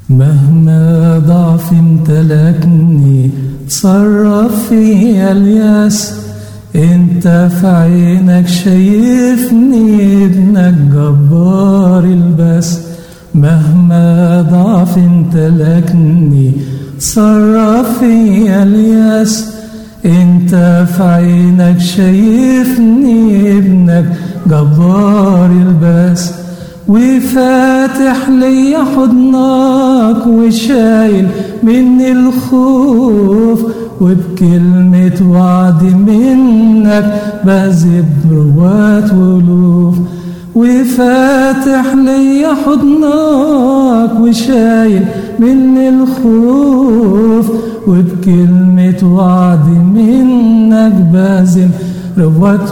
مهما ضعف امتلكني تصرف فيا الياس انت في عينك شايفني ابنك جبار البس مهما ضعف امتلكني تصرف فيا الياس انت في عينك شايفني ابنك جبار البس وفاتح لي حضنك وشايل مني الخوف وبكلمة وعد منك بذب روات ولوف وفاتح لي حضنك وشايل مني الخوف وبكلمة وعد منك بذب روات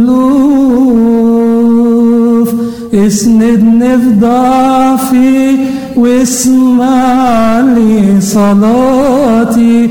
ولوف اسندني في ضعفي واسمع لي صلاتي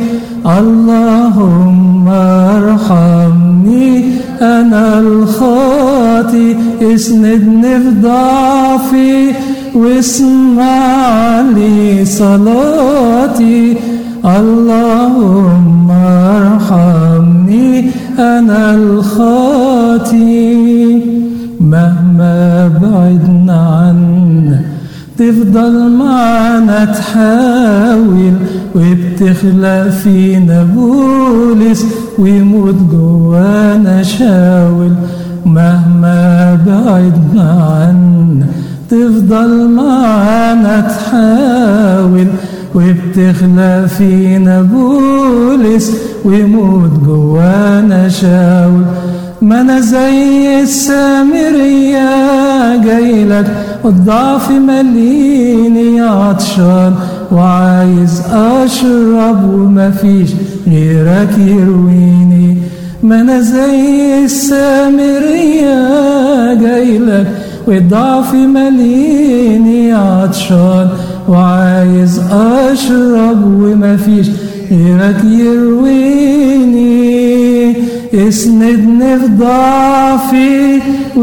اللهم ارحمني انا الخاطي اسندني في ضعفي واسمع لي صلاتي اللهم ارحمني انا الخاطي مهما بعدنا عنك تفضل معنا تحاول وبتخلق فينا بولس ويموت جوانا شاول مهما بعدنا عنا تفضل معنا تحاول وبتخلق فينا بولس ويموت جوانا شاول ما انا زي السامرية جايلك والضعف مليني عطشان وعايز اشرب ومفيش غيرك يرويني ما انا زي السامرية جايلك والضعف مليني عطشان وعايز اشرب ومفيش غيرك يرويني اسندني في ضعفي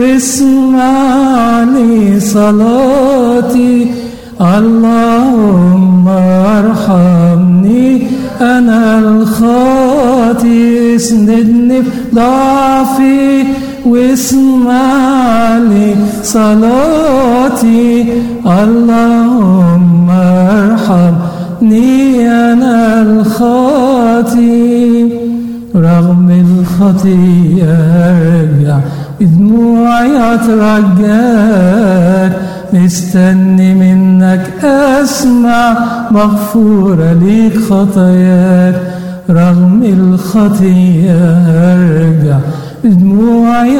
واسمع لي صلاتي اللهم ارحمني انا الخاطي اسندني في ضعفي واسمع لي صلاتي اللهم ارحمني انا الخاطي رغم الخطية ارجع بدموعي اترجاك مستني منك اسمع مغفورة ليك خطاياك رغم الخطية ارجع بدموعي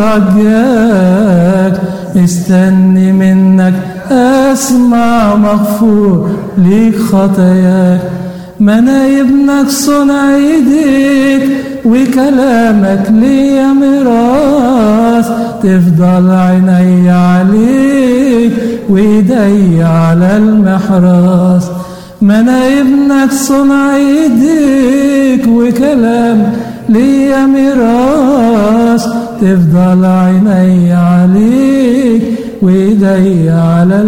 اترجاك مستني منك اسمع مغفور ليك خطاياك ما انا ابنك صنع ايديك وكلامك ليا ميراث تفضل عيني عليك وايدي على المحراث ما انا ابنك صنع ايديك وكلام ليا ميراث تفضل عيني عليك وايدي على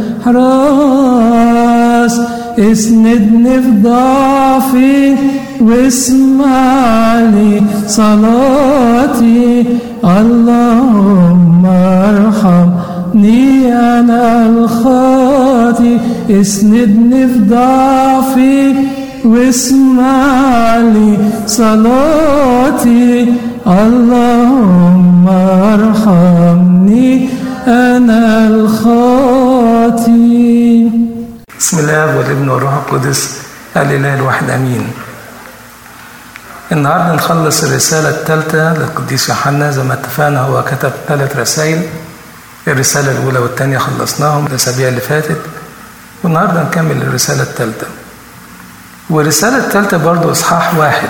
المحراث اسندني في ضعفي واسمع لي صلاتي اللهم ارحمني انا الخاطي اسندني في ضعفي واسمع لي صلاتي اللهم ارحمني انا الخاطي بسم الله والابن والروح القدس الاله الواحد امين النهارده نخلص الرسالة الثالثة للقديس يوحنا زي ما اتفقنا هو كتب ثلاث رسائل الرسالة الأولى والثانية خلصناهم الأسابيع اللي فاتت والنهارده نكمل الرسالة الثالثة والرسالة الثالثة برضو إصحاح واحد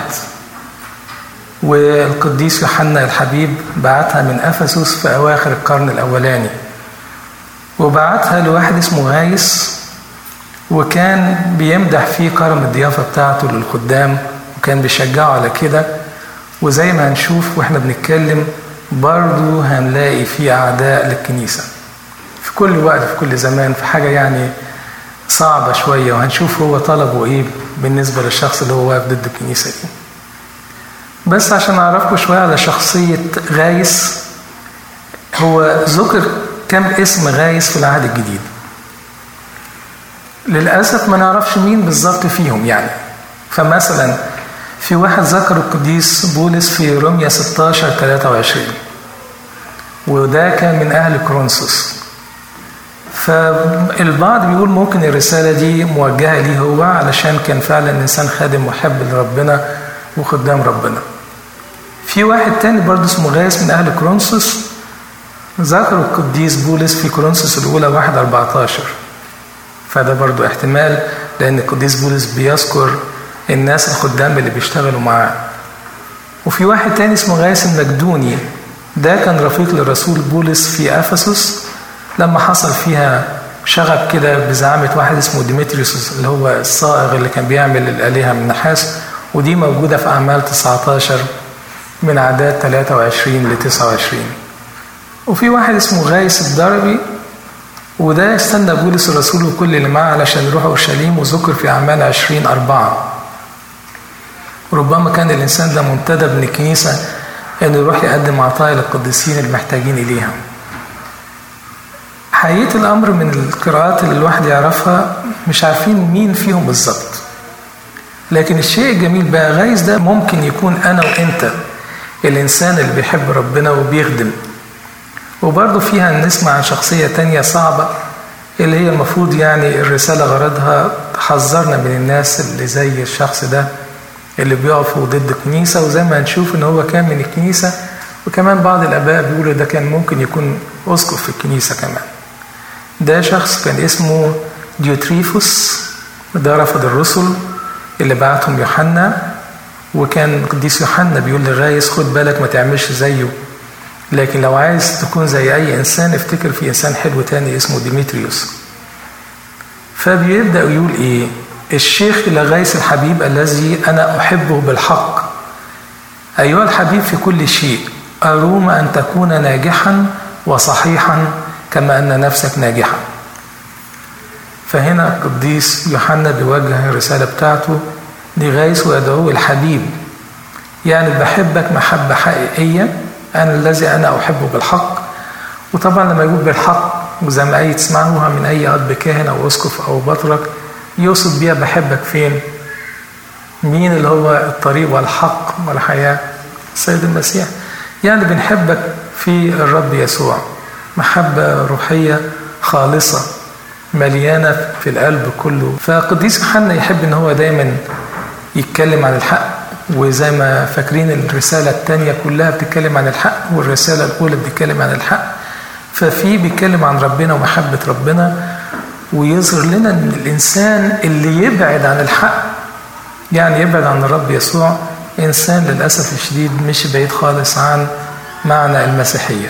والقديس يوحنا الحبيب بعتها من أفسس في أواخر القرن الأولاني وبعتها لواحد اسمه غايس وكان بيمدح فيه كرم الضيافة بتاعته للخدام وكان بيشجعه على كده وزي ما هنشوف واحنا بنتكلم برضو هنلاقي فيه أعداء للكنيسة في كل وقت في كل زمان في حاجة يعني صعبة شوية وهنشوف هو طلبه إيه بالنسبة للشخص اللي هو واقف ضد الكنيسة دي بس عشان أعرفكم شوية على شخصية غايس هو ذكر كم اسم غايس في العهد الجديد للأسف ما نعرفش مين بالظبط فيهم يعني فمثلا في واحد ذكر القديس بولس في روميا 16 23 وده كان من أهل كرونسوس فالبعض بيقول ممكن الرسالة دي موجهة ليه هو علشان كان فعلا إنسان خادم محب لربنا وخدام ربنا في واحد تاني برضه اسمه غايس من أهل كرونسوس ذكر القديس بولس في كورنثوس الأولى 1 14 فده برضو احتمال لأن القديس بولس بيذكر الناس الخدام اللي بيشتغلوا معاه وفي واحد تاني اسمه غايس المجدوني ده كان رفيق للرسول بولس في أفسس لما حصل فيها شغب كده بزعامة واحد اسمه ديمتريوس اللي هو الصائغ اللي كان بيعمل الآلهة من نحاس ودي موجودة في أعمال 19 من أعداد 23 ل 29 وفي واحد اسمه غايس الضربي وده استنى بولس الرسول وكل اللي معاه علشان يروح اورشليم وذكر في اعمال 20 أربعة ربما كان الانسان ده منتدب من الكنيسه انه يروح يقدم عطايا للقديسين المحتاجين اليها. حقيقه الامر من القراءات اللي الواحد يعرفها مش عارفين مين فيهم بالظبط. لكن الشيء الجميل بقى غايز ده ممكن يكون انا وانت الانسان اللي بيحب ربنا وبيخدم وبرضه فيها نسمع عن شخصية تانية صعبة اللي هي المفروض يعني الرسالة غرضها تحذرنا من الناس اللي زي الشخص ده اللي بيقفوا ضد الكنيسة وزي ما هنشوف ان هو كان من الكنيسة وكمان بعض الآباء بيقولوا ده كان ممكن يكون أسقف في الكنيسة كمان ده شخص كان اسمه ديوتريفوس ده رفض الرسل اللي بعتهم يوحنا وكان القديس يوحنا بيقول للرئيس خد بالك ما تعملش زيه لكن لو عايز تكون زي أي إنسان افتكر في إنسان حلو تاني اسمه ديمتريوس فبيبدأ يقول إيه الشيخ لغيث الحبيب الذي أنا أحبه بالحق أيها الحبيب في كل شيء أروم أن تكون ناجحا وصحيحا كما أن نفسك ناجحا فهنا القديس يوحنا بيوجه الرسالة بتاعته لغيث ويدعوه الحبيب يعني بحبك محبة حقيقية أنا الذي أنا أحبه بالحق وطبعا لما يقول بالحق وزي ما أي تسمعوها من أي أب كاهن أو أسقف أو بطرك يقصد بيها بحبك فين؟ مين اللي هو الطريق والحق والحياة؟ السيد المسيح يعني بنحبك في الرب يسوع محبة روحية خالصة مليانة في القلب كله فقديس يوحنا يحب ان هو دايما يتكلم عن الحق وزي ما فاكرين الرسالة الثانية كلها بتتكلم عن الحق والرسالة الأولى بتتكلم عن الحق ففي بيتكلم عن ربنا ومحبة ربنا ويظهر لنا ان الانسان اللي يبعد عن الحق يعني يبعد عن الرب يسوع انسان للاسف الشديد مش بعيد خالص عن معنى المسيحيه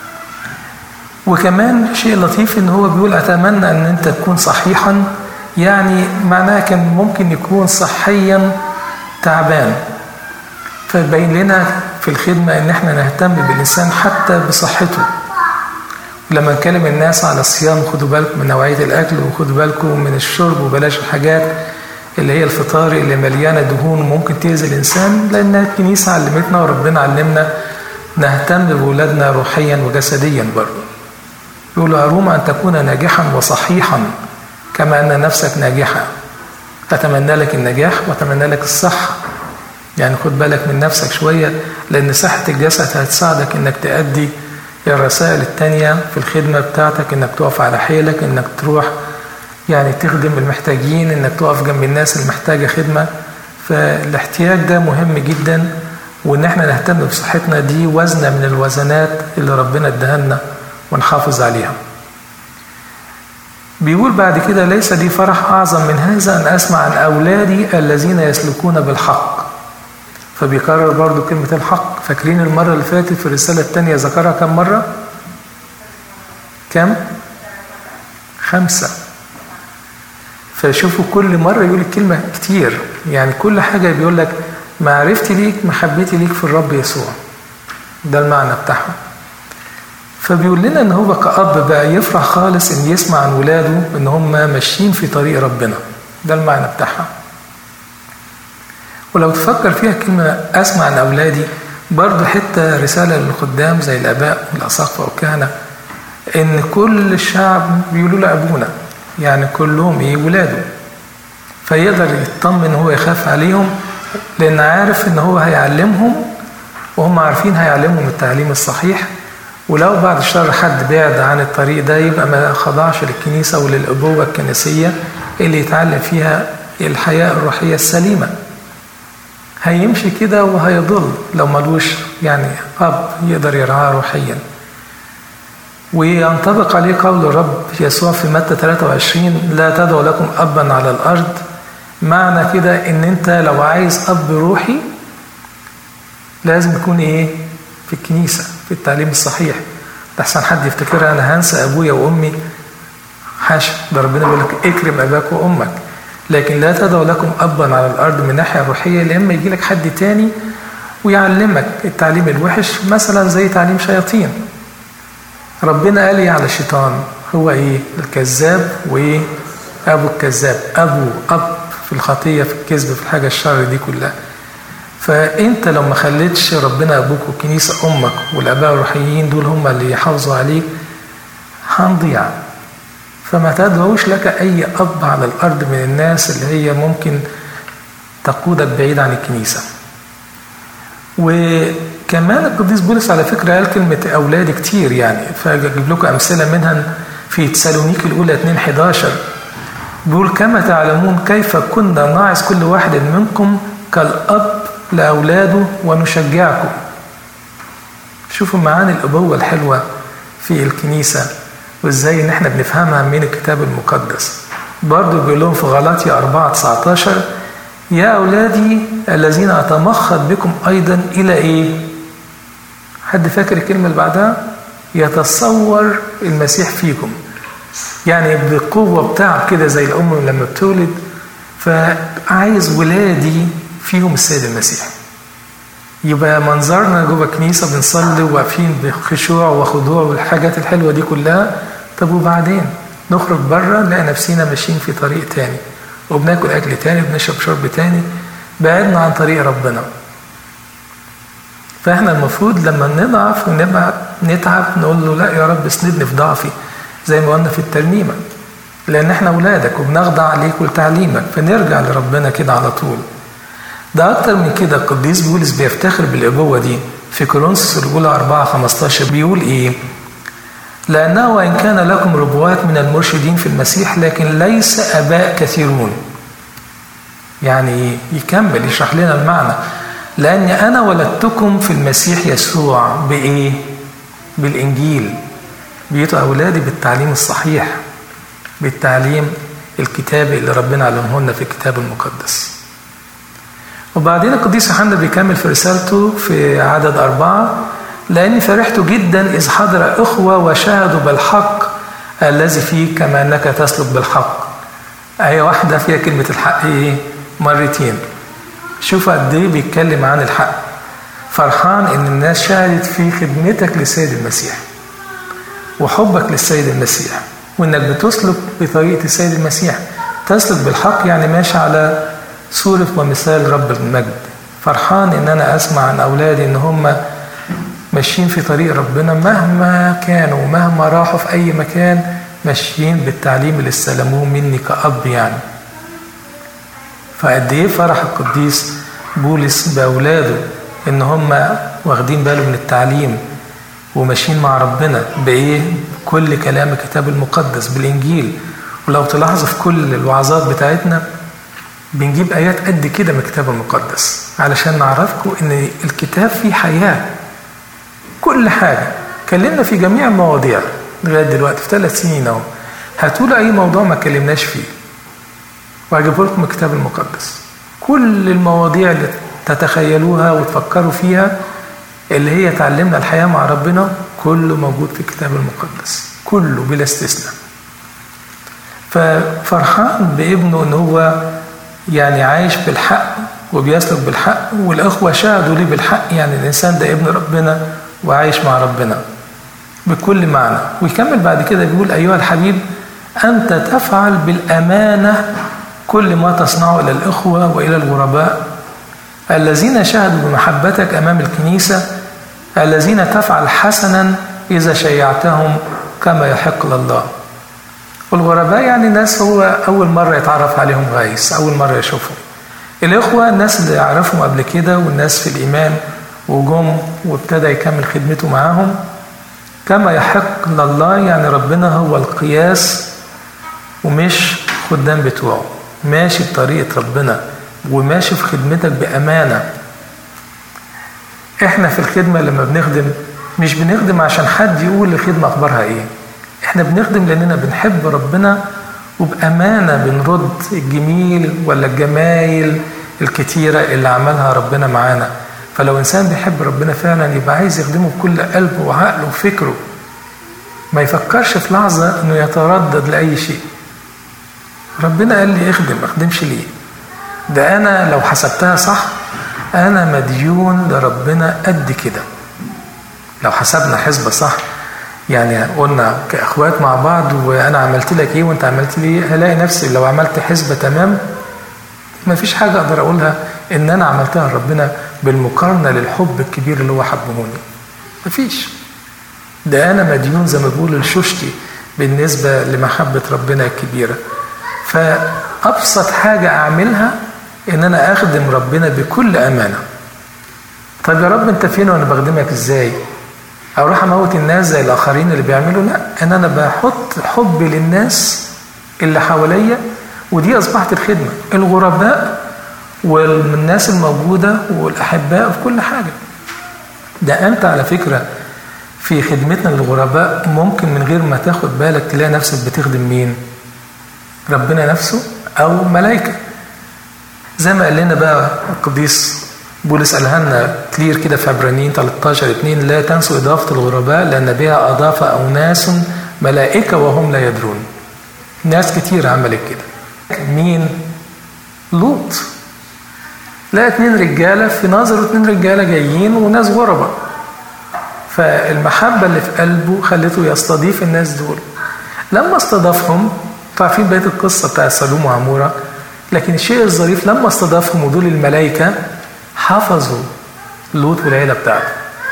وكمان شيء لطيف ان هو بيقول اتمنى ان انت تكون صحيحا يعني معناها كان ممكن يكون صحيا تعبان فيبين لنا في الخدمه ان احنا نهتم بالانسان حتى بصحته لما نكلم الناس على الصيام خدوا بالكم من نوعية الأكل وخدوا بالكم من الشرب وبلاش الحاجات اللي هي الفطار اللي مليانة دهون وممكن تأذي الإنسان لأن الكنيسة علمتنا وربنا علمنا نهتم بولادنا روحيا وجسديا برضه يقول أروم أن تكون ناجحا وصحيحا كما أن نفسك ناجحة أتمنى لك النجاح وأتمنى لك الصحة يعني خد بالك من نفسك شوية لأن صحة الجسد هتساعدك إنك تأدي الرسائل التانية في الخدمة بتاعتك انك تقف على حيلك انك تروح يعني تخدم المحتاجين انك تقف جنب الناس المحتاجة خدمة فالاحتياج ده مهم جدا وان احنا نهتم بصحتنا دي وزنة من الوزنات اللي ربنا اداها لنا ونحافظ عليها بيقول بعد كده ليس لي فرح اعظم من هذا ان اسمع عن اولادي الذين يسلكون بالحق فبيكرر برضو كلمة الحق فاكرين المرة اللي فاتت في الرسالة الثانية ذكرها كم مرة؟ كم؟ خمسة فشوفوا كل مرة يقول الكلمة كتير يعني كل حاجة بيقول لك معرفتي ليك محبتي ليك في الرب يسوع ده المعنى بتاعها فبيقول لنا ان هو كأب بقى يفرح خالص ان يسمع عن ولاده ان هم ماشيين في طريق ربنا ده المعنى بتاعها ولو تفكر فيها كلمة أسمع عن أولادي برضه حتة رسالة للخدام زي الآباء والأساقفة والكهنة إن كل الشعب بيقولوا له أبونا يعني كلهم إيه ولاده فيقدر يطمن هو يخاف عليهم لأن عارف إن هو هيعلمهم وهم عارفين هيعلمهم التعليم الصحيح ولو بعد الشر حد بعد عن الطريق ده يبقى ما خضعش للكنيسة وللأبوة الكنسية اللي يتعلم فيها الحياة الروحية السليمة هيمشي كده وهيضل لو ملوش يعني أب يقدر يرعاه روحيا وينطبق عليه قول الرب يسوع في متى 23 لا تدعوا لكم أبا على الأرض معنى كده إن أنت لو عايز أب روحي لازم يكون إيه في الكنيسة في التعليم الصحيح لحسن حد يفتكرها أنا هنسى أبويا وأمي حاشا ده ربنا بيقول لك اكرم أباك وأمك لكن لا تدعوا لكم أبا على الأرض من الناحية الروحية لما يجي لك حد تاني ويعلمك التعليم الوحش مثلا زي تعليم شياطين ربنا قال ايه على الشيطان هو ايه الكذاب وايه ابو الكذاب ابو اب في الخطيه في الكذب في الحاجه الشر دي كلها فانت لو ما خليتش ربنا ابوك والكنيسه امك والاباء الروحيين دول هم اللي يحافظوا عليك هنضيع فما تدعوش لك اي اب على الارض من الناس اللي هي ممكن تقودك بعيد عن الكنيسه وكمان القديس بولس على فكره قال كلمه اولاد كتير يعني فاجيب لكم امثله منها في تسالونيك الاولى 2 11 بيقول كما تعلمون كيف كنا نعظ كل واحد منكم كالاب لاولاده ونشجعكم شوفوا معاني الابوه الحلوه في الكنيسه وازاي ان احنا بنفهمها من الكتاب المقدس برضه بيقول لهم في غلاطيا 4 19 يا أولادي الذين أتمخض بكم أيضا إلى إيه؟ حد فاكر الكلمة اللي بعدها؟ يتصور المسيح فيكم يعني بقوة بتاع كده زي الأم لما بتولد فعايز ولادي فيهم السيد المسيح يبقى منظرنا جوه كنيسة بنصلي وواقفين بخشوع وخضوع والحاجات الحلوة دي كلها طب وبعدين نخرج بره نلاقي نفسينا ماشيين في طريق تاني وبناكل اكل تاني وبنشرب شرب تاني بعدنا عن طريق ربنا فاحنا المفروض لما نضعف ونبقى نتعب نقول له لا يا رب اسندني في ضعفي زي ما قلنا في الترنيمه لان احنا اولادك وبنخضع عليك ولتعليمك فنرجع لربنا كده على طول ده اكتر من كده القديس بولس بيفتخر بالابوه دي في كورنثوس الاولى 4 15 بيقول ايه لأنه وإن كان لكم ربوات من المرشدين في المسيح لكن ليس أباء كثيرون يعني يكمل يشرح لنا المعنى لأني أنا ولدتكم في المسيح يسوع بإيه؟ بالإنجيل بيتوا أولادي بالتعليم الصحيح بالتعليم الكتابي اللي ربنا علمه لنا في الكتاب المقدس وبعدين القديس يوحنا بيكمل في رسالته في عدد أربعة لأني فرحت جدا إذ حضر إخوة وشاهدوا بالحق الذي فيك كما أنك تسلك بالحق آية واحدة فيها كلمة الحق إيه؟ مرتين شوف قد إيه بيتكلم عن الحق فرحان إن الناس شاهدت في خدمتك للسيد المسيح وحبك للسيد المسيح وإنك بتسلك بطريقة السيد المسيح تسلك بالحق يعني ماشي على صورة ومثال رب المجد فرحان إن أنا أسمع عن أولادي إن هم ماشيين في طريق ربنا مهما كانوا مهما راحوا في أي مكان ماشيين بالتعليم اللي استلموه مني كأب يعني فقد إيه فرح القديس بولس بأولاده إن هم واخدين بالهم من التعليم وماشيين مع ربنا بإيه؟ كل كلام الكتاب المقدس بالإنجيل ولو تلاحظوا في كل الوعظات بتاعتنا بنجيب آيات قد كده من الكتاب المقدس علشان نعرفكم إن الكتاب فيه حياة كل حاجة اتكلمنا في جميع المواضيع لغاية دلوقتي في ثلاث سنين أهو هتقولوا أي موضوع ما اتكلمناش فيه وهجيب لكم الكتاب المقدس كل المواضيع اللي تتخيلوها وتفكروا فيها اللي هي تعلمنا الحياة مع ربنا كله موجود في الكتاب المقدس كله بلا استثناء ففرحان بابنه ان هو يعني عايش بالحق وبيسلك بالحق والاخوه شاهدوا ليه بالحق يعني الانسان ده ابن ربنا وعايش مع ربنا بكل معنى ويكمل بعد كده بيقول أيها الحبيب أنت تفعل بالأمانة كل ما تصنعه إلى الإخوة وإلى الغرباء الذين شهدوا بمحبتك أمام الكنيسة الذين تفعل حسنا إذا شيعتهم كما يحق لله والغرباء يعني ناس هو أول مرة يتعرف عليهم غايس أول مرة يشوفهم الإخوة الناس اللي يعرفهم قبل كده والناس في الإيمان وجم وابتدى يكمل خدمته معاهم كما يحق لله يعني ربنا هو القياس ومش خدام بتوعه ماشي بطريقة ربنا وماشي في خدمتك بأمانة احنا في الخدمة لما بنخدم مش بنخدم عشان حد يقول الخدمة أخبارها إيه احنا بنخدم لأننا بنحب ربنا وبأمانة بنرد الجميل ولا الجمايل الكتيرة اللي عملها ربنا معانا فلو إنسان بيحب ربنا فعلا يبقى عايز يخدمه بكل قلبه وعقله وفكره ما يفكرش في لحظة إنه يتردد لأي شيء ربنا قال لي اخدم ما اخدمش ليه ده أنا لو حسبتها صح أنا مديون لربنا قد كده لو حسبنا حسبة صح يعني قلنا كأخوات مع بعض وأنا عملت لك إيه وأنت عملت لي إيه هلاقي نفسي لو عملت حسبة تمام ما فيش حاجة أقدر أقولها إن أنا عملتها لربنا بالمقارنة للحب الكبير اللي هو حبهوني مفيش ده أنا مديون زي ما بيقول لشوشتي بالنسبة لمحبة ربنا الكبيرة فأبسط حاجة أعملها إن أنا أخدم ربنا بكل أمانة طب يا رب أنت فين وأنا بخدمك إزاي؟ أروح أموت الناس زي الآخرين اللي بيعملوا لا إن أنا بحط حبي للناس اللي حواليا ودي أصبحت الخدمة الغرباء والناس الموجودة والأحباء في كل حاجة ده أنت على فكرة في خدمتنا للغرباء ممكن من غير ما تاخد بالك تلاقي نفسك بتخدم مين ربنا نفسه أو ملائكة زي ما قال لنا بقى القديس بولس قالها لنا كلير كده في عبرانيين 13 2 لا تنسوا إضافة الغرباء لأن بها أضاف أناس ملائكة وهم لا يدرون ناس كتير عملت كده مين لوط لا اتنين رجالة في نظره اتنين رجالة جايين وناس غرباء فالمحبة اللي في قلبه خلته يستضيف الناس دول لما استضافهم عارفين بقية القصة بتاع سلوم وعمورة لكن الشيء الظريف لما استضافهم ودول الملائكة حفظوا لوط والعيلة بتاعته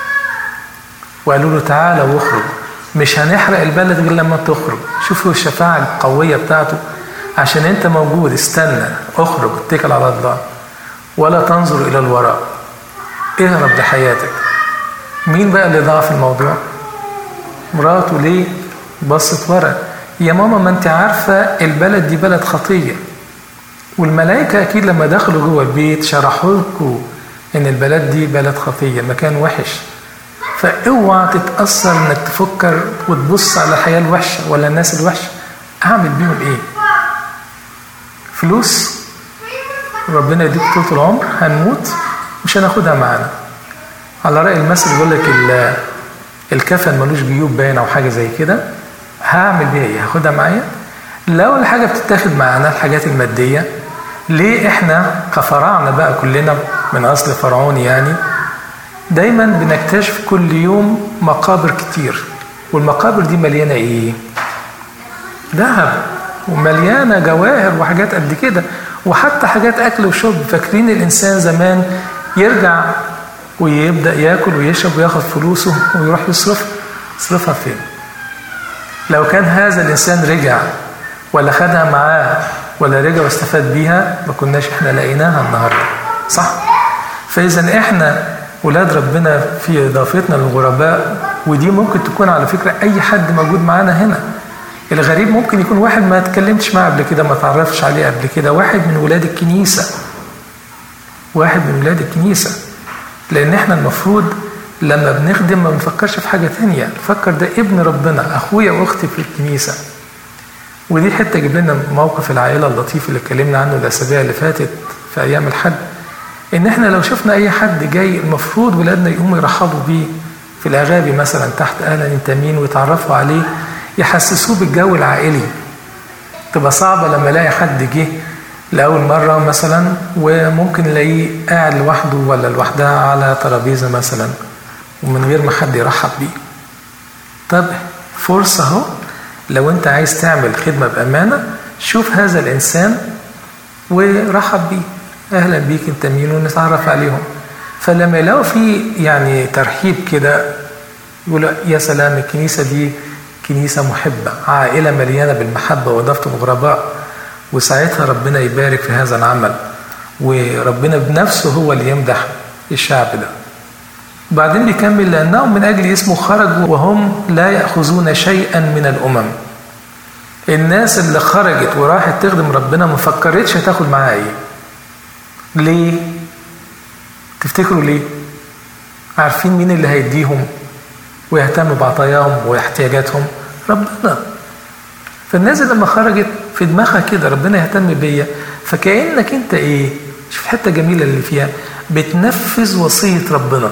وقالوا له تعالى واخرج مش هنحرق البلد غير لما تخرج شوفوا الشفاعة القوية بتاعته عشان انت موجود استنى اخرج اتكل على الله ولا تنظر الى الوراء اهرب لحياتك مين بقى اللي ضاع في الموضوع مراته ليه بصت ورا يا ماما ما انت عارفة البلد دي بلد خطية والملائكة أكيد لما دخلوا جوه البيت شرحوا لكم إن البلد دي بلد خطية مكان وحش فاوعى تتأثر إنك تفكر وتبص على الحياة الوحشة ولا الناس الوحشة أعمل بيهم إيه؟ فلوس ربنا يديك طول العمر هنموت مش هناخدها معانا على رأي المثل بيقول لك الكفن ملوش جيوب باين أو حاجة زي كده هعمل بيها إيه؟ هاخدها معايا؟ لو الحاجة بتتاخد معانا الحاجات المادية ليه احنا كفراعنة بقى كلنا من أصل فرعوني يعني دايما بنكتشف كل يوم مقابر كتير والمقابر دي مليانة ايه ذهب ومليانة جواهر وحاجات قد كده وحتى حاجات أكل وشرب فاكرين الإنسان زمان يرجع ويبدأ ياكل ويشرب وياخد فلوسه ويروح يصرف يصرفها فين لو كان هذا الإنسان رجع ولا خدها معاه ولا رجع واستفاد بيها ما كناش احنا لقيناها النهارده صح فاذا احنا ولاد ربنا في اضافتنا للغرباء ودي ممكن تكون على فكره اي حد موجود معانا هنا الغريب ممكن يكون واحد ما اتكلمتش معاه قبل كده ما تعرفش عليه قبل كده واحد من ولاد الكنيسه واحد من ولاد الكنيسه لان احنا المفروض لما بنخدم ما بنفكرش في حاجه تانية نفكر ده ابن ربنا اخويا واختي في الكنيسه ودي حته جاب لنا موقف العائله اللطيف اللي اتكلمنا عنه الاسابيع اللي فاتت في ايام الحد ان احنا لو شفنا اي حد جاي المفروض ولادنا يقوموا يرحبوا بيه في الاغابي مثلا تحت اهلا انت مين ويتعرفوا عليه يحسسوه بالجو العائلي تبقى صعبه لما الاقي حد جه لاول مره مثلا وممكن نلاقيه قاعد لوحده ولا لوحدها على ترابيزه مثلا ومن غير ما حد يرحب بيه طب فرصة اهو لو انت عايز تعمل خدمة بأمانة شوف هذا الإنسان ورحب بيه أهلا بيك أنت مين ونتعرف عليهم فلما يلاقوا في يعني ترحيب كده يقول يا سلام الكنيسة دي كنيسة محبة عائلة مليانة بالمحبة وضفت الغرباء وساعتها ربنا يبارك في هذا العمل وربنا بنفسه هو اللي يمدح الشعب ده بعدين بيكمل لأنهم من أجل اسمه خرجوا وهم لا يأخذون شيئا من الأمم الناس اللي خرجت وراحت تخدم ربنا ما فكرتش هتاخد معاها ايه ليه تفتكروا ليه عارفين مين اللي هيديهم ويهتم بعطاياهم واحتياجاتهم ربنا فالناس لما خرجت في دماغها كده ربنا يهتم بيا فكأنك انت ايه شوف الحته جميله اللي فيها بتنفذ وصيه ربنا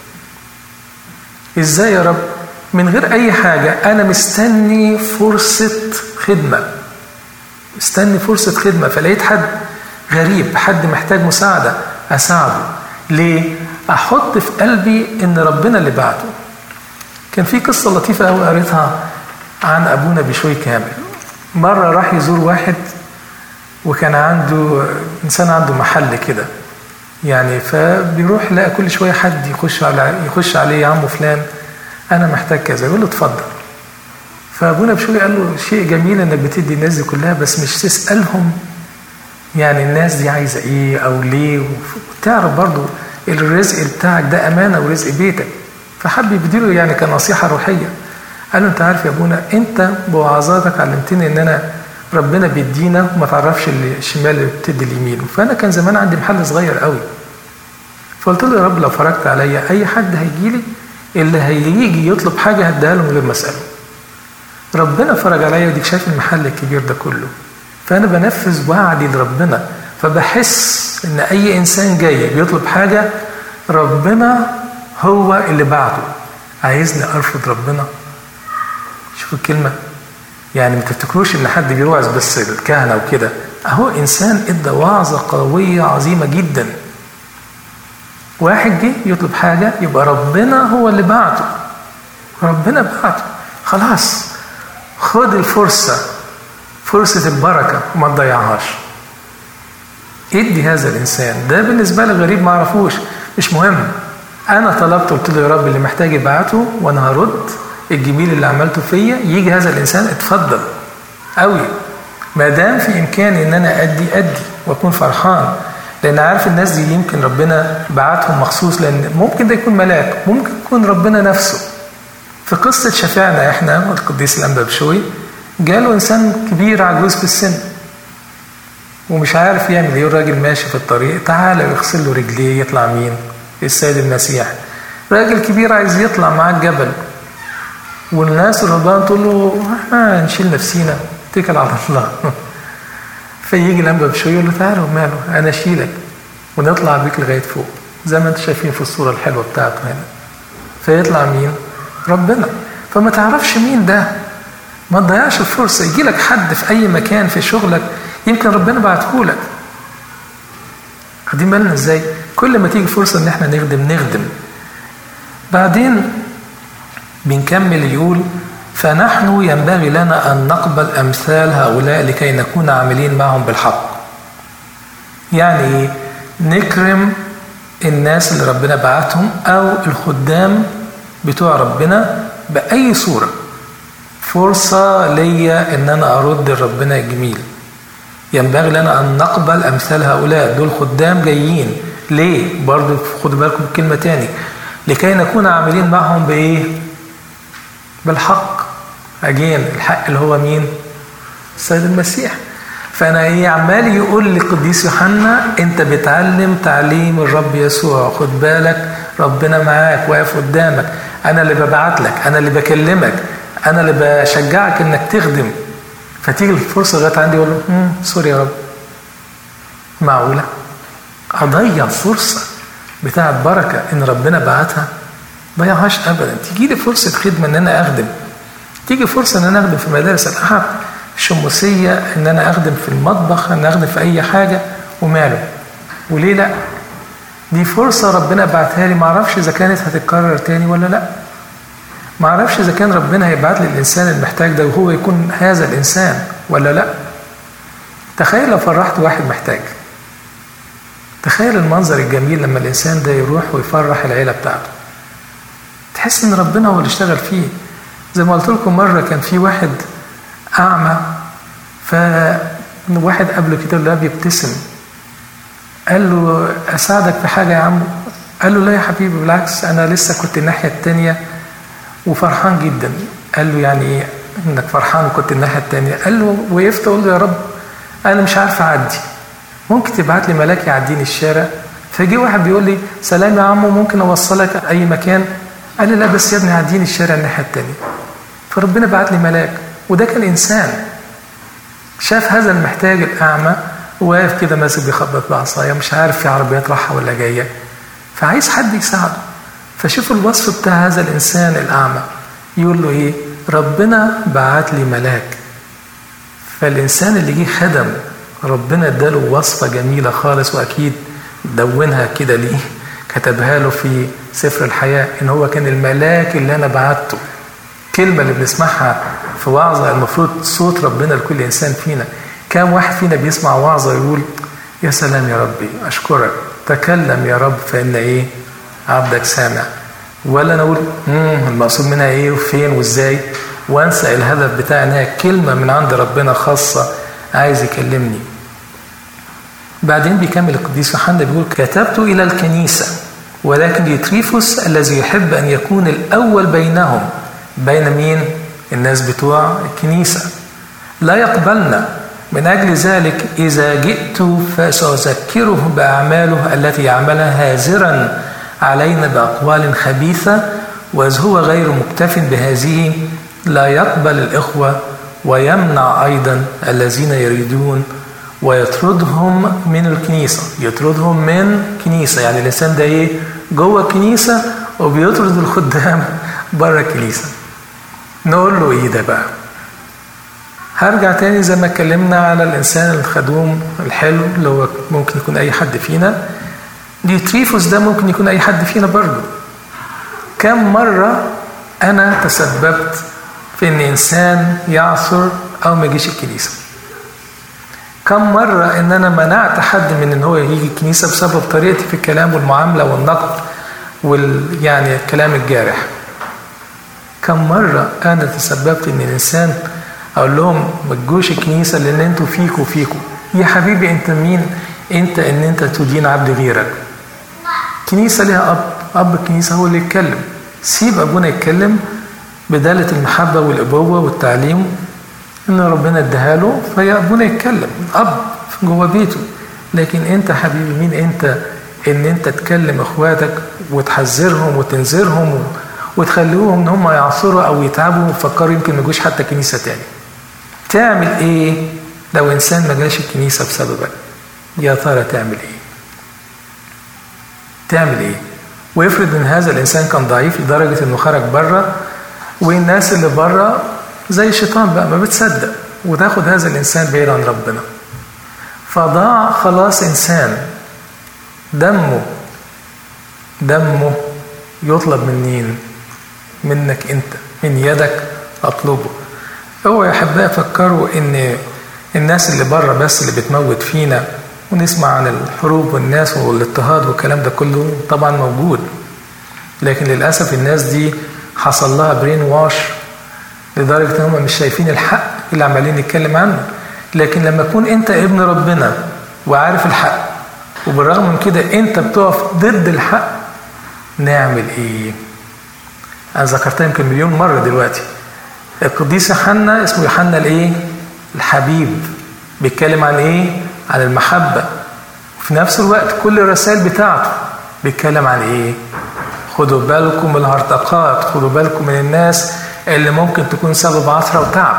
ازاي يا رب من غير اي حاجه انا مستني فرصه خدمه مستني فرصه خدمه فلقيت حد غريب حد محتاج مساعده اساعده ليه احط في قلبي ان ربنا اللي بعته كان في قصه لطيفه قوي قريتها عن ابونا بشوي كامل مره راح يزور واحد وكان عنده انسان عنده محل كده يعني فبيروح لقى كل شويه حد يخش على يخش عليه يا عم فلان انا محتاج كذا يقول له اتفضل فابونا بشوي قال له شيء جميل انك بتدي الناس دي كلها بس مش تسالهم يعني الناس دي عايزه ايه او ليه وتعرف برضو الرزق بتاعك ده امانه ورزق بيتك فحب يديله يعني كنصيحه روحيه قال له انت عارف يا ابونا انت بوعظاتك علمتني ان انا ربنا بيدينا وما تعرفش الشمال اللي بتدي اليمين فانا كان زمان عندي محل صغير قوي فقلت له يا رب لو فرجت عليا اي حد هيجي لي اللي هيجي يطلب حاجه هديها له من غير ما اساله ربنا فرج عليا وديك شايف المحل الكبير ده كله فانا بنفذ وعدي لربنا فبحس ان اي انسان جاي بيطلب حاجه ربنا هو اللي بعته عايزني ارفض ربنا شوفوا الكلمه يعني ما تفتكروش ان حد بيوعظ بس الكهنه وكده اهو انسان ادى وعظه قويه عظيمه جدا واحد جه يطلب حاجه يبقى ربنا هو اللي بعته ربنا بعته خلاص خد الفرصه فرصه البركه وما تضيعهاش ادي هذا الانسان ده بالنسبه لي غريب ما اعرفوش مش مهم انا طلبت قلت له يا رب اللي محتاج يبعته وانا هرد الجميل اللي عملته فيا يجي هذا الانسان اتفضل قوي ما دام في امكاني ان انا ادي ادي واكون فرحان لان عارف الناس دي يمكن ربنا بعتهم مخصوص لان ممكن ده يكون ملاك ممكن يكون ربنا نفسه في قصه شفاعنا احنا القديس الانبا بشوي جاله انسان كبير عجوز في السن ومش عارف يعمل ايه الراجل ماشي في الطريق تعالى يغسل له رجليه يطلع مين السيد المسيح راجل كبير عايز يطلع معاه الجبل والناس الرهبان تقول له احنا نشيل نفسينا اتكل على الله فيجي الانبا بشويه يقول له تعالى وماله انا اشيلك ونطلع بيك لغايه فوق زي ما انتم شايفين في الصوره الحلوه بتاعته هنا فيطلع مين؟ ربنا فما تعرفش مين ده ما تضيعش الفرصه يجي لك حد في اي مكان في شغلك يمكن ربنا بعته لك واخدين بالنا ازاي؟ كل ما تيجي فرصه ان احنا نخدم نخدم بعدين بنكمل يقول فنحن ينبغي لنا أن نقبل أمثال هؤلاء لكي نكون عاملين معهم بالحق يعني نكرم الناس اللي ربنا بعتهم أو الخدام بتوع ربنا بأي صورة فرصة ليا إن أنا أرد لربنا الجميل ينبغي لنا أن نقبل أمثال هؤلاء دول خدام جايين ليه؟ برضو خدوا بالكم بكلمة تاني لكي نكون عاملين معهم بإيه؟ بالحق أجين الحق اللي هو مين السيد المسيح فأنا إيه عمال يقول لقديس يوحنا أنت بتعلم تعليم الرب يسوع خد بالك ربنا معاك واقف قدامك أنا اللي ببعت لك أنا اللي بكلمك أنا اللي بشجعك إنك تخدم فتيجي الفرصة لغاية عندي أقول له سوري يا رب معقولة أضيع فرصة بتاعت بركة إن ربنا بعتها ضيعهاش ابدا تيجي لي فرصه خدمه ان انا اخدم تيجي فرصه ان انا اخدم في مدارس الاحد الشموسيه ان انا اخدم في المطبخ ان اخدم في اي حاجه وماله وليه لا دي فرصه ربنا بعتها لي ما اعرفش اذا كانت هتتكرر تاني ولا لا ما اعرفش اذا كان ربنا هيبعت لي الانسان المحتاج ده وهو يكون هذا الانسان ولا لا تخيل لو فرحت واحد محتاج تخيل المنظر الجميل لما الانسان ده يروح ويفرح العيله بتاعته تحس ان ربنا هو اللي اشتغل فيه زي ما قلت لكم مره كان في واحد اعمى فواحد قبله كده لا بيبتسم قال له اساعدك في حاجه يا عم قال له لا يا حبيبي بالعكس انا لسه كنت الناحيه التانيه وفرحان جدا قال له يعني ايه انك فرحان وكنت الناحيه التانيه قال له وقفت اقول له يا رب انا مش عارف اعدي ممكن تبعت لي ملاك يعديني الشارع فجي واحد بيقول لي سلام يا عمو ممكن اوصلك اي مكان قال لي لا بس يا ابني عديني الشارع الناحيه التانيه فربنا بعت لي ملاك وده كان انسان شاف هذا المحتاج الاعمى واقف كده ماسك بيخبط بعصايه مش عارف في عربيات رايحه ولا جايه فعايز حد يساعده فشوفوا الوصف بتاع هذا الانسان الاعمى يقول له ايه ربنا بعت لي ملاك فالانسان اللي جه خدم ربنا اداله وصفه جميله خالص واكيد دونها كده ليه كتبها له في سفر الحياه ان هو كان الملاك اللي انا بعته الكلمه اللي بنسمعها في وعظه المفروض صوت ربنا لكل انسان فينا كام واحد فينا بيسمع وعظه يقول يا سلام يا ربي اشكرك تكلم يا رب فان ايه عبدك سامع ولا نقول امم المقصود منها ايه وفين وازاي وانسى الهدف بتاعي انها كلمه من عند ربنا خاصه عايز يكلمني بعدين بيكمل القديس يوحنا بيقول كتبت الى الكنيسه ولكن ديوتريفوس الذي يحب ان يكون الاول بينهم بين مين الناس بتوع الكنيسه لا يقبلنا من أجل ذلك إذا جئت فسأذكره بأعماله التي يعملها هازرا علينا بأقوال خبيثة وإذ هو غير مكتف بهذه لا يقبل الإخوة ويمنع أيضا الذين يريدون ويطردهم من الكنيسة يطردهم من كنيسة يعني الإنسان ده إيه جوه الكنيسة وبيطرد الخدام بره الكنيسة نقول له إيه ده بقى هرجع تاني زي ما اتكلمنا على الانسان الخدوم الحلو اللي هو ممكن يكون اي حد فينا ديوتريفوس ده ممكن يكون اي حد فينا برضه كم مرة انا تسببت في ان انسان يعثر او ما يجيش الكنيسة كم مرة ان انا منعت حد من ان هو يجي الكنيسة بسبب طريقتي في الكلام والمعاملة والنقد وال يعني الكلام الجارح كم مرة انا تسببت ان الانسان اقول لهم ما تجوش الكنيسه لان انتوا فيكوا فيكوا يا حبيبي انت مين انت ان انت تدين عبد غيرك كنيسه ليها اب اب الكنيسه هو اللي يتكلم سيب ابونا يتكلم بدالة المحبة والأبوة والتعليم إن ربنا اداها له فيا أبونا يتكلم أب جوه بيته لكن أنت حبيبي مين أنت إن أنت تكلم إخواتك وتحذرهم وتنذرهم وتخليهم إن هم يعصروا أو يتعبوا ويفكروا يمكن ما يجوش حتى كنيسة تاني تعمل ايه لو انسان ما جاش الكنيسه بسببك يا ترى تعمل ايه تعمل ايه ويفرض ان هذا الانسان كان ضعيف لدرجه انه خرج بره والناس اللي بره زي الشيطان بقى ما بتصدق وتاخد هذا الانسان بعيد عن ربنا فضاع خلاص انسان دمه دمه يطلب من مين منك انت من يدك اطلبه هو يا احبائي فكروا ان الناس اللي بره بس اللي بتموت فينا ونسمع عن الحروب والناس والاضطهاد والكلام ده كله طبعا موجود لكن للاسف الناس دي حصل لها برين واش لدرجه ان هم مش شايفين الحق اللي عمالين نتكلم عنه لكن لما تكون انت ابن ربنا وعارف الحق وبالرغم من كده انت بتقف ضد الحق نعمل ايه انا ذكرتها يمكن مليون مره دلوقتي القديس يوحنا اسمه يوحنا الايه الحبيب بيتكلم عن ايه عن المحبه وفي نفس الوقت كل الرسائل بتاعته بيتكلم عن ايه خدوا بالكم من الهرطقات خدوا بالكم من الناس اللي ممكن تكون سبب عثره وتعب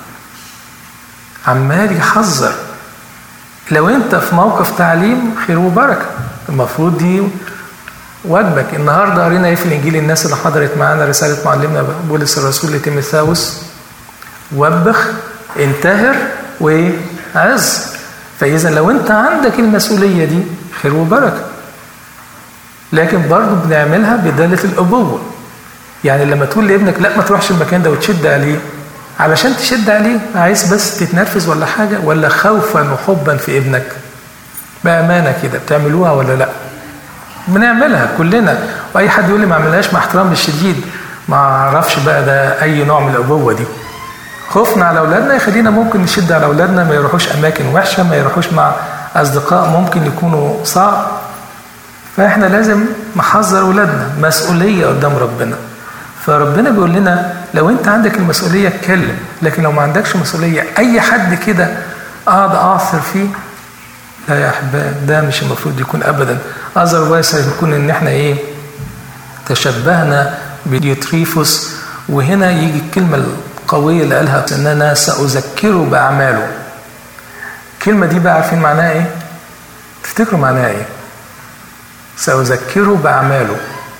عمال يحذر لو انت في موقف تعليم خير وبركه المفروض دي واجبك النهارده قرينا ايه في الانجيل الناس اللي حضرت معانا رساله معلمنا بولس الرسول لتيموثاوس وبخ انتهر وعز فاذا لو انت عندك المسؤوليه دي خير وبركه لكن برضه بنعملها بداله الابوه يعني لما تقول لابنك لا ما تروحش المكان ده وتشد عليه علشان تشد عليه عايز بس تتنرفز ولا حاجة ولا خوفا وحبا في ابنك بأمانة كده بتعملوها ولا لا بنعملها كلنا وأي حد يقول لي ما عملهاش مع احترام الشديد ما اعرفش بقى ده أي نوع من الأبوة دي خوفنا على أولادنا يخلينا ممكن نشد على أولادنا ما يروحوش أماكن وحشة ما يروحوش مع أصدقاء ممكن يكونوا صعب فإحنا لازم نحذر أولادنا مسؤولية قدام ربنا فربنا بيقول لنا لو انت عندك المسؤولية اتكلم لكن لو ما عندكش مسؤولية اي حد كده اقعد اعثر فيه لا يا احبائي ده مش المفروض يكون ابدا اذر واسع يكون ان احنا ايه تشبهنا بديوتريفوس وهنا يجي الكلمة القوية اللي قالها ان انا ساذكره باعماله الكلمة دي بقى عارفين معناها ايه تفتكروا معناها ايه ساذكره باعماله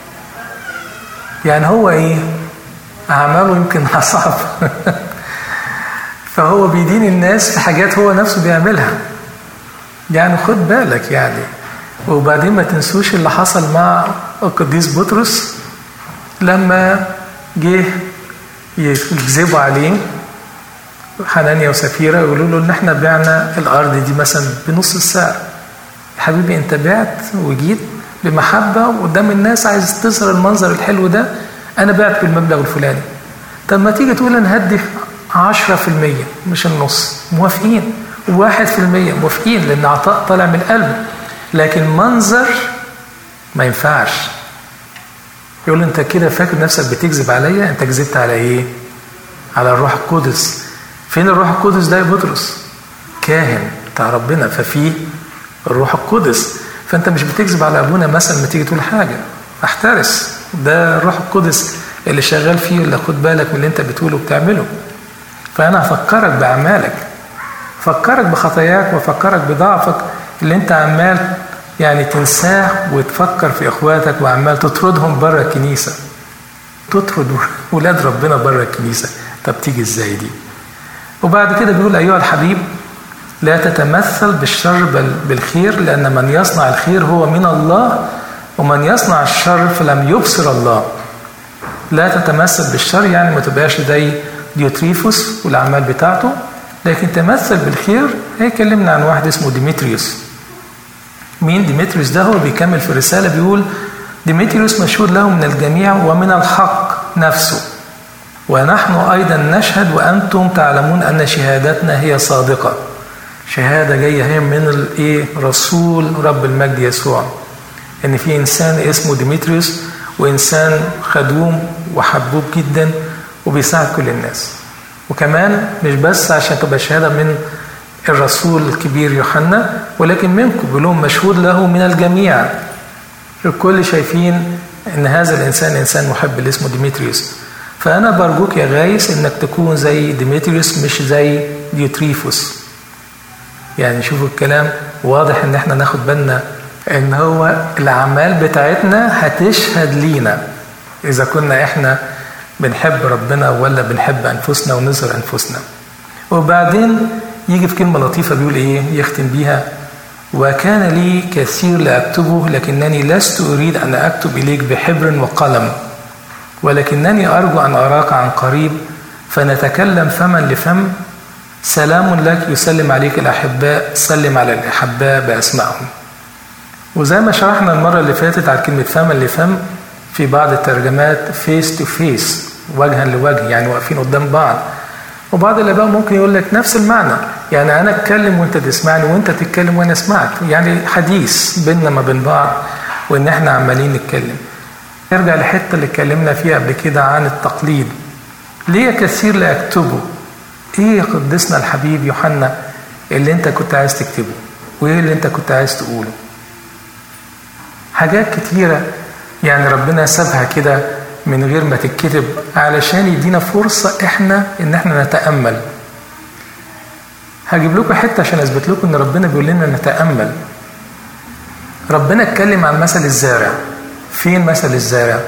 يعني هو ايه اعماله يمكن اصعب فهو بيدين الناس في حاجات هو نفسه بيعملها يعني خد بالك يعني وبعدين ما تنسوش اللي حصل مع القديس بطرس لما جه يكذبوا عليه حنانيا وسفيرة يقولوا له ان احنا بعنا الارض دي مثلا بنص السعر يا حبيبي انت بعت وجيت بمحبة وقدام الناس عايز تظهر المنظر الحلو ده أنا بعت بالمبلغ الفلاني طب ما تيجي تقول أنا هدي 10% مش النص موافقين واحد في المية موافقين لأن عطاء طالع من القلب لكن منظر ما ينفعش يقول أنت كده فاكر نفسك بتكذب عليا أنت كذبت على إيه؟ على الروح القدس فين الروح القدس ده يا بطرس؟ كاهن بتاع ربنا ففيه الروح القدس فانت مش بتكذب على ابونا مثلا لما تيجي تقول حاجه احترس ده الروح القدس اللي شغال فيه اللي خد بالك من اللي انت بتقوله وبتعمله فانا هفكرك باعمالك فكرك بخطاياك وفكرك بضعفك اللي انت عمال يعني تنساه وتفكر في اخواتك وعمال تطردهم بره الكنيسه تطرد ولاد ربنا بره الكنيسه طب تيجي ازاي دي وبعد كده بيقول ايها الحبيب لا تتمثل بالشر بل بالخير لأن من يصنع الخير هو من الله ومن يصنع الشر فلم يبصر الله لا تتمثل بالشر يعني ما تبقاش زي ديوتريفوس والأعمال بتاعته لكن تمثل بالخير هي كلمنا عن واحد اسمه ديمتريوس مين ديمتريوس ده هو بيكمل في الرسالة بيقول ديمتريوس مشهور له من الجميع ومن الحق نفسه ونحن أيضا نشهد وأنتم تعلمون أن شهادتنا هي صادقة شهاده جايه هي من الايه رسول رب المجد يسوع ان في انسان اسمه ديمتريوس وانسان خدوم وحبوب جدا وبيساعد كل الناس وكمان مش بس عشان تبقى شهاده من الرسول الكبير يوحنا ولكن منكم بيقول لهم مشهود له من الجميع الكل شايفين ان هذا الانسان انسان محب اللي اسمه ديمتريوس فانا برجوك يا غايس انك تكون زي ديمتريوس مش زي ديوتريفوس يعني شوفوا الكلام واضح ان احنا ناخد بالنا ان هو الاعمال بتاعتنا هتشهد لينا اذا كنا احنا بنحب ربنا ولا بنحب انفسنا ونظهر انفسنا وبعدين يجي في كلمه لطيفه بيقول ايه يختم بيها وكان لي كثير لاكتبه لكنني لست اريد ان اكتب اليك بحبر وقلم ولكنني ارجو ان اراك عن قريب فنتكلم فما لفم سلام لك يسلم عليك الأحباء سلم على الأحباء بأسمائهم وزي ما شرحنا المرة اللي فاتت على كلمة فم لفم في بعض الترجمات فيس تو فيس وجها لوجه يعني واقفين قدام بعض وبعض الآباء ممكن يقول لك نفس المعنى يعني أنا أتكلم وأنت تسمعني وأنت تتكلم وأنا أسمعك يعني حديث بيننا ما بين بعض وإن إحنا عمالين نتكلم نرجع للحتة اللي اتكلمنا فيها قبل كده عن التقليد ليه كثير لا أكتبه ايه يا قدسنا الحبيب يوحنا اللي انت كنت عايز تكتبه وايه اللي انت كنت عايز تقوله حاجات كتيره يعني ربنا سابها كده من غير ما تتكتب علشان يدينا فرصه احنا ان احنا نتامل هجيب لكم حته عشان اثبت لكم ان ربنا بيقول لنا نتامل ربنا اتكلم عن مثل الزارع فين مثل الزارع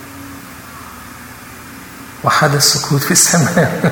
وحدث سكوت في السماء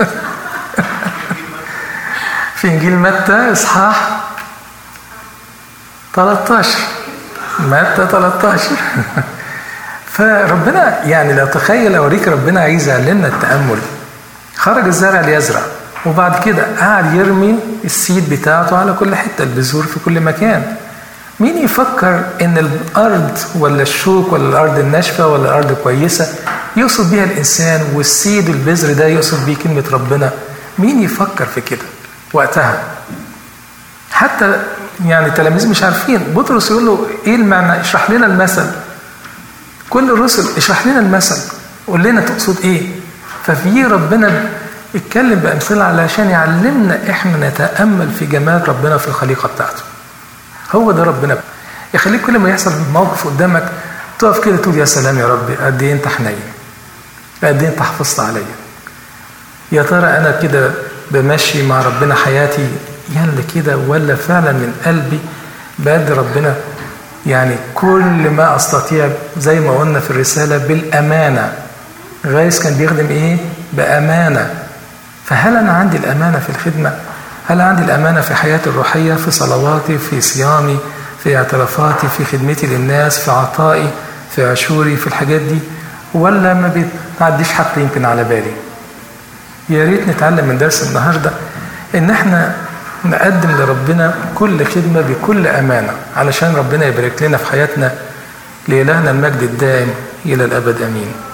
في انجيل متى اصحاح 13 متى 13 فربنا يعني لو تخيل اوريك ربنا عايز يعلمنا التامل خرج الزرع ليزرع وبعد كده قعد يرمي السيد بتاعته على كل حته البذور في كل مكان مين يفكر ان الارض ولا الشوك ولا الارض الناشفه ولا الارض كويسه يقصد بيها الانسان والسيد البذر ده يقصد بيه كلمه ربنا مين يفكر في كده وقتها حتى يعني التلاميذ مش عارفين بطرس يقول له ايه المعنى اشرح لنا المثل كل الرسل اشرح لنا المثل قول لنا تقصد ايه ففي ربنا اتكلم بامثله علشان يعلمنا احنا نتامل في جمال ربنا في الخليقه بتاعته هو ده ربنا يخليك كل ما يحصل موقف قدامك تقف كده تقول يا سلام يا رب قد ايه انت حنين قد ايه انت حافظت عليا يا ترى انا كده بمشي مع ربنا حياتي يلا كده ولا فعلا من قلبي بقد ربنا يعني كل ما استطيع زي ما قلنا في الرساله بالامانه غايس كان بيخدم ايه بامانه فهل انا عندي الامانه في الخدمه هل عندي الامانه في حياتي الروحيه في صلواتي في صيامي في اعترافاتي في خدمتي للناس في عطائي في عشوري في الحاجات دي ولا ما بتعديش حتى يمكن على بالي يا ريت نتعلم من درس النهارده ان احنا نقدم لربنا كل خدمه بكل امانه علشان ربنا يبارك لنا في حياتنا لإلهنا المجد الدائم الى الابد امين